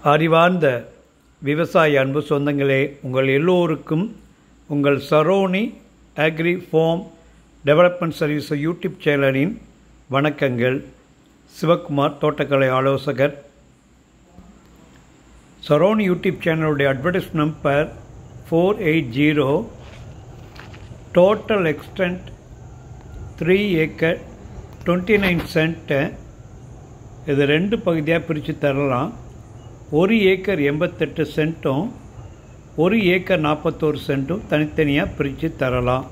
அறிவார்ந்த விவசாய அன்பு சொந்தங்களே உங்கள் எல்லோருக்கும் உங்கள் Saroni agri farm development service YouTube சேனலின் வணக்கங்கள் சிவக்குமார் தோட்டக்கலை ஆலோசகர் சரோனி யூடியூப் சேனலுடைய advertise number four eight zero total extent three acre twenty nine cent இது ரெண்டு பகுதியாக பிரித்து தரலாம் ஒரு ஏக்கர் எண்பத்தெட்டு சென்ட்டும் ஒரு ஏக்கர் நாற்பத்தோரு சென்ட்டும் தனித்தனியாக பிரித்து தரலாம்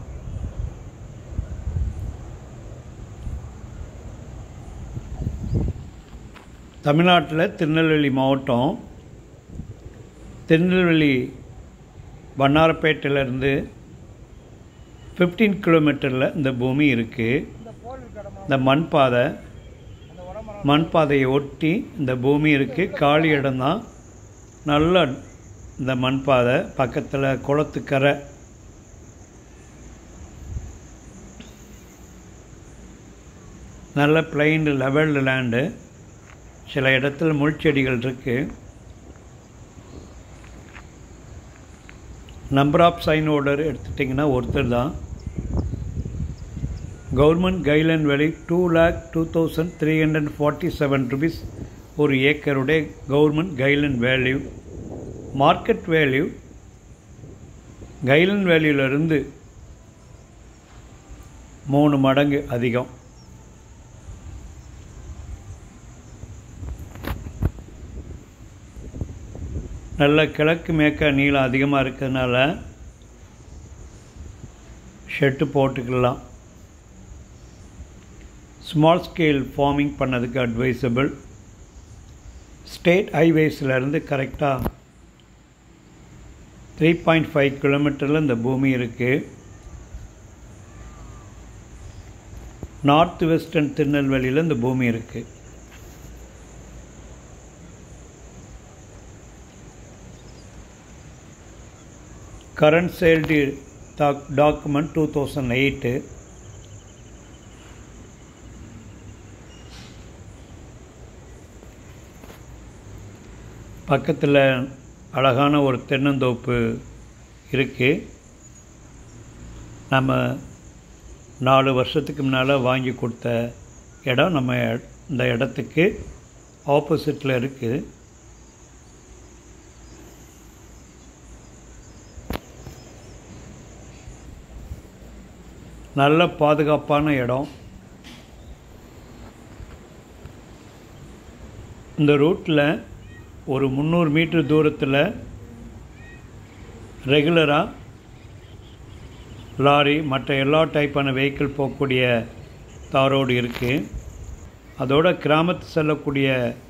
தமிழ்நாட்டில் திருநெல்வேலி மாவட்டம் திருநெல்வேலி வண்ணாரப்பேட்டையிலேருந்து ஃபிஃப்டீன் கிலோமீட்டரில் இந்த பூமி இருக்குது இந்த மண் பாதை மண் பாதையை ஒட்டி இந்த பூமி இருக்குது காலி இடம்தான் நல்ல இந்த மண் பாதை பக்கத்தில் குளத்துக்கரை நல்ல பிளைன்டு லெவல்டு லேண்டு சில இடத்துல முள்செடிகள் இருக்குது நம்பர் ஆஃப் சைன் ஓர்டர் எடுத்துட்டிங்கன்னா ஒருத்தர் தான் கவர்மெண்ட் கைட்லைன் வேலை two lakh two thousand three hundred forty seven rupees ஒரு ஏக்கருடைய government guideline value market value guideline வேல்யூலேருந்து மூணு மடங்கு அதிகம் நல்ல கிழக்கு மேற்க நீளம் அதிகமாக இருக்கிறதுனால ஷெட்டு போட்டுக்கலாம் ஸ்மால் ஸ்கேல் ஃபார்மிங் பண்ணதுக்கு அட்வைசபிள் ஸ்டேட் ஹைவேஸ்லேருந்து கரெக்டாக த்ரீ பாயிண்ட் ஃபைவ் கிலோமீட்டரில் இந்த பூமி இருக்குது நார்த் வெஸ்டர்ன் திருநெல்வேலியில் இந்த பூமி இருக்குது current sale deed doc document two thousand eight பக்கத்தில் அழகான ஒரு தென்னந்தோப்பு இருக்குது நம்ம நாலு வருஷத்துக்கு முன்னால் வாங்கி கொடுத்த இடம் நம்ம இந்த இடத்துக்கு ஆப்போசிட்டில் இருக்குது நல்ல பாதுகாப்பான இடம் இந்த ரூட்டில் ஒரு முந்நூறு மீட்டர் தூரத்தில் ரெகுலராக லாரி மற்ற எல்லா டைப்பான வெஹிக்கிள் போகக்கூடிய தார் ரோடு இருக்குது அதோட கிராமத்து செல்லக்கூடிய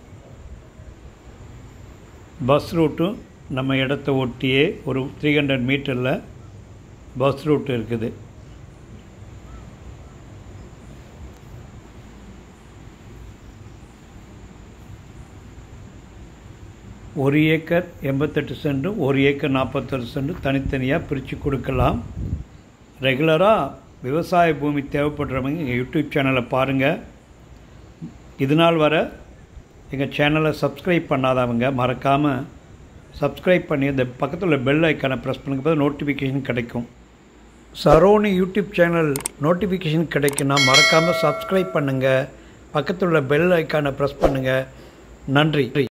பஸ் ரூட்டும் நம்ம இடத்த ஒட்டியே ஒரு த்ரீ ஹண்ட்ரட் மீட்டரில் பஸ் ரூட் இருக்குது ஒரு ஏக்கர் எண்பத்தெட்டு சென்ட்டும் ஒரு ஏக்கர் நாற்பத்தொரு சென்ட்டும் தனித்தனியாக பிரித்து கொடுக்கலாம் ரெகுலராக விவசாய பூமி தேவைப்படுறவங்க எங்கள் யூடியூப் சேனலை பாருங்கள் இது நாள் வர எங்கள் சேனலை சப்ஸ்கிரைப் பண்ணாதவங்க மறக்காமல் சப்ஸ்கிரைப் பண்ணி இந்த பக்கத்தில் உள்ள பெல் ஐக்கானை ப்ரெஸ் பண்ணுங்க நோட்டிஃபிகேஷன் கிடைக்கும் சரோனி யூடியூப் சேனல் நோட்டிஃபிகேஷன் கிடைக்குன்னா மறக்காமல் சப்ஸ்கிரைப் பண்ணுங்கள் பக்கத்தில் உள்ள பெல் ஐக்கானை ப்ரெஸ் பண்ணுங்கள் நன்றி